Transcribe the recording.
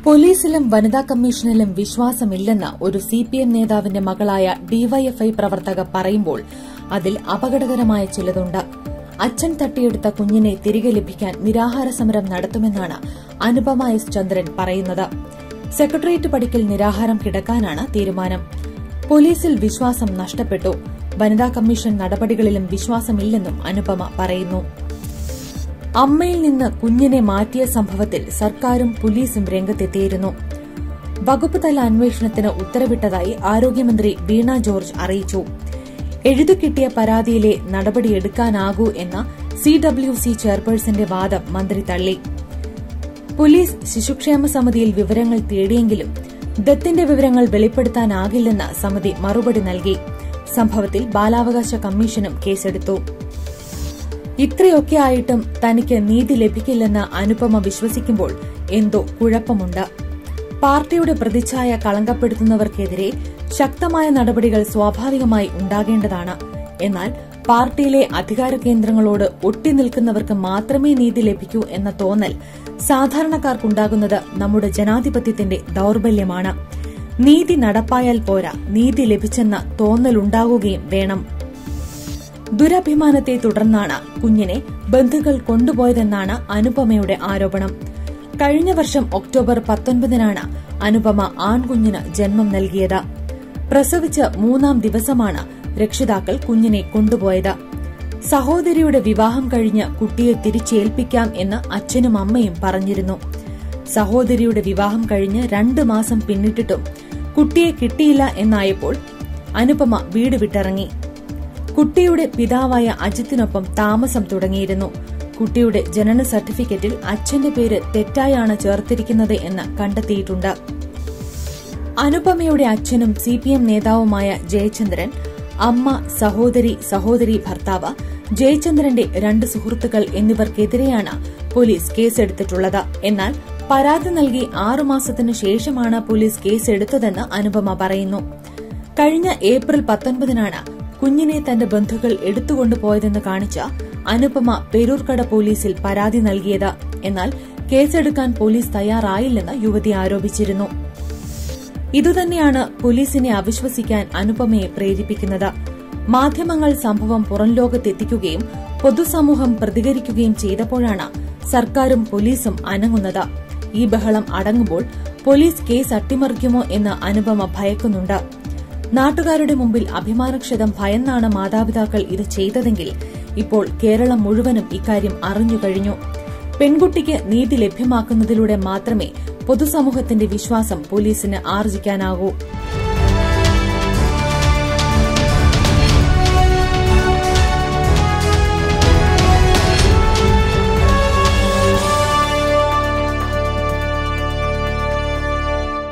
പോലീസിലും വനിതാ കമ്മീഷനിലും വിശ്വാസമില്ലെന്ന് ഒരു സിപിഎം നേതാവിന്റെ മകളായ ഡിവൈഎഫ്ഐ പ്രവർത്തക പറയുമ്പോൾ അതിൽ അപകടകരമായ ചിലതുണ്ട് അച്ഛൻ തട്ടിയെടുത്ത കുഞ്ഞിനെ തിരികെ ലഭിക്കാൻ നിരാഹാര സമരം നടത്തുമെന്നാണ് അനുപമ എസ് ചന്ദ്രൻ പറയുന്നത് സെക്രട്ടേറിയറ്റ് പടിക്കൽ നിരാഹാരം കിടക്കാനാണ് തീരുമാനം പോലീസിൽ വിശ്വാസം നഷ്ടപ്പെട്ടു വനിതാ കമ്മീഷൻ നടപടികളിലും വിശ്വാസമില്ലെന്നും അനുപമ പറയുന്നു അമ്മയിൽ നിന്ന് കുഞ്ഞിനെ മാറ്റിയ സംഭവത്തിൽ സർക്കാരും പോലീസും രംഗത്തെത്തിയിരുന്നു വകുപ്പ് തല അന്വേഷണത്തിന് ഉത്തരവിട്ടതായി ആരോഗ്യമന്ത്രി വീണ ജോർജ് അറിയിച്ചു എഴുതുകിട്ടിയ പരാതിയിലെ നടപടിയെടുക്കാനാകൂ എന്ന സി ഡബ്ല്യു സി ചെയർപേഴ്സന്റെ വാദം മന്ത്രി തള്ളി പോലീസ് ശിശുക്ഷേമ സമിതിയിൽ വിവരങ്ങൾ തേടിയെങ്കിലും ദത്തിന്റെ വിവരങ്ങൾ വെളിപ്പെടുത്താനാകില്ലെന്ന് സമിതി മറുപടി നൽകി സംഭവത്തിൽ ബാലാവകാശ കമ്മീഷനും കേസെടുത്തു ഇത്രയൊക്കെ ആയിട്ടും തനിക്ക് നീതി ലഭിക്കില്ലെന്ന് അനുപമ വിശ്വസിക്കുമ്പോൾ എന്തോ കുഴപ്പമുണ്ട് പാർട്ടിയുടെ പ്രതിച്ഛായ കളങ്കപ്പെടുത്തുന്നവർക്കെതിരെ ശക്തമായ നടപടികൾ സ്വാഭാവികമായി ഉണ്ടാകേണ്ടതാണ് എന്നാൽ പാർട്ടിയിലെ അധികാര കേന്ദ്രങ്ങളോട് ഒട്ടിനിൽക്കുന്നവർക്ക് മാത്രമേ നീതി ലഭിക്കൂ എന്ന തോന്നൽ സാധാരണക്കാർക്കുണ്ടാകുന്നത് നമ്മുടെ ജനാധിപത്യത്തിന്റെ ദൌർബല്യമാണ് നീതി നടപ്പായാൽ പോരാ നീതി ലഭിച്ചെന്ന തോന്നലുണ്ടാകുകയും വേണം ദുരഭിമാനത്തെ തുടർന്നാണ് കുഞ്ഞിനെ ബന്ധുക്കൾ കൊണ്ടുപോയതെന്നാണ് അനുപമയുടെ ആരോപണം കഴിഞ്ഞ വർഷം ഒക്ടോബർ പത്തൊൻപതിനാണ് അനുപമ ആൺകുഞ്ഞിന് ജന്മം നൽകിയത് പ്രസവിച്ച് മൂന്നാം ദിവസമാണ് രക്ഷിതാക്കൾ കുഞ്ഞിനെ കൊണ്ടുപോയത് സഹോദരിയുടെ വിവാഹം കഴിഞ്ഞ് കുട്ടിയെ തിരിച്ചേൽപ്പിക്കാം എന്ന് അച്ഛനും അമ്മയും പറഞ്ഞിരുന്നു സഹോദരിയുടെ വിവാഹം കഴിഞ്ഞ് രണ്ട് മാസം പിന്നിട്ടിട്ടും കുട്ടിയെ കിട്ടിയില്ല എന്നായപ്പോൾ അനുപമ വീട് വിട്ടിറങ്ങി കുട്ടിയുടെ പിതാവായ അജിത്തിനൊപ്പം താമസം തുടങ്ങിയിരുന്നു കുട്ടിയുടെ ജനന സർട്ടിഫിക്കറ്റിൽ അച്ഛന്റെ പേര് തെറ്റായാണ് ചേർത്തിരിക്കുന്നത് എന്ന് കണ്ടെത്തിയിട്ടുണ്ട് അനുപമയുടെ അച്ഛനും സിപിഎം നേതാവുമായ ജയചന്ദ്രൻ അമ്മ സഹോദരി സഹോദരി ഭർത്താവ് ജയചന്ദ്രന്റെ രണ്ട് സുഹൃത്തുക്കൾ എന്നിവർക്കെതിരെയാണ് പോലീസ് കേസെടുത്തിട്ടുള്ളത് എന്നാൽ പരാതി നൽകി ആറുമാസത്തിനു ശേഷമാണ് പോലീസ് കേസെടുത്തതെന്ന് അനുപമ പറയുന്നു കഴിഞ്ഞ ഏപ്രിൽ പത്തൊൻപതിനാണ് കുഞ്ഞിനെ തന്റെ ബന്ധുക്കൾ എടുത്തുകൊണ്ടുപോയതെന്ന് കാണിച്ച അനുപമ പേരൂർക്കട പോലീസിൽ പരാതി നൽകിയത് എന്നാൽ കേസെടുക്കാൻ പോലീസ് തയ്യാറായില്ലെന്ന് യുവതി ആരോപിച്ചിരുന്നു ഇതുതന്നെയാണ് പോലീസിനെ അവിശ്വസിക്കാൻ അനുപമയെ പ്രേരിപ്പിക്കുന്നത് മാധ്യമങ്ങൾ സംഭവം പുറംലോകത്തെത്തിക്കുകയും പൊതുസമൂഹം പ്രതികരിക്കുകയും ചെയ്തപ്പോഴാണ് സർക്കാരും പോലീസും അനങ്ങുന്നത് ഈ ബഹളം അടങ്ങുമ്പോൾ പോലീസ് കേസ് അട്ടിമറിക്കുമോ എന്ന് അനുപമ ഭയക്കുന്നുണ്ട് നാട്ടുകാരുടെ മുമ്പിൽ അഭിമാനക്ഷതം ഭയന്നാണ് മാതാപിതാക്കൾ ഇത് ചെയ്തതെങ്കിൽ ഇപ്പോൾ കേരളം മുഴുവനും ഇക്കാര്യം അറിഞ്ഞുകഴിഞ്ഞു പെൺകുട്ടിക്ക് നീതി ലഭ്യമാക്കുന്നതിലൂടെ മാത്രമേ പൊതുസമൂഹത്തിന്റെ വിശ്വാസം പോലീസിന് ആർജിക്കാനാകൂ